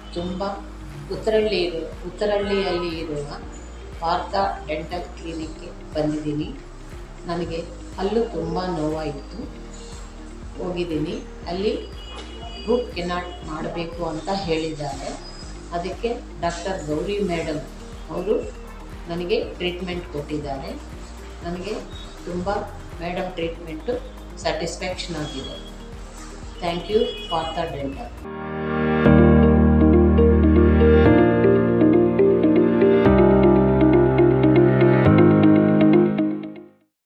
ತುಂಬ ಉತ್ತರಳ್ಳಿ ಇರು ಉತ್ತರಹಳ್ಳಿಯಲ್ಲಿ ಇರುವ ಪಾರ್ಥ ಡೆಂಟಲ್ ಕ್ಲಿನಿಕ್ಗೆ ಬಂದಿದ್ದೀನಿ ನನಗೆ ಹಲ್ಲು ತುಂಬ ನೋವಾಯಿತು ಹೋಗಿದ್ದೀನಿ ಅಲ್ಲಿ ರೂಟ್ ಕೆನಾಟ್ ಮಾಡಬೇಕು ಅಂತ ಹೇಳಿದ್ದಾರೆ ಅದಕ್ಕೆ ಡಾಕ್ಟರ್ ಗೌರಿ ಮೇಡಮ್ ಅವರು ನನಗೆ ಟ್ರೀಟ್ಮೆಂಟ್ ಕೊಟ್ಟಿದ್ದಾರೆ ನನಗೆ ತುಂಬ ಮೇಡಮ್ ಟ್ರೀಟ್ಮೆಂಟು ಸ್ಯಾಟಿಸ್ಫ್ಯಾಕ್ಷನ್ ಆಗಿದೆ ಥ್ಯಾಂಕ್ ಯು ಪಾರ್ಥ ಡೆಂಟಲ್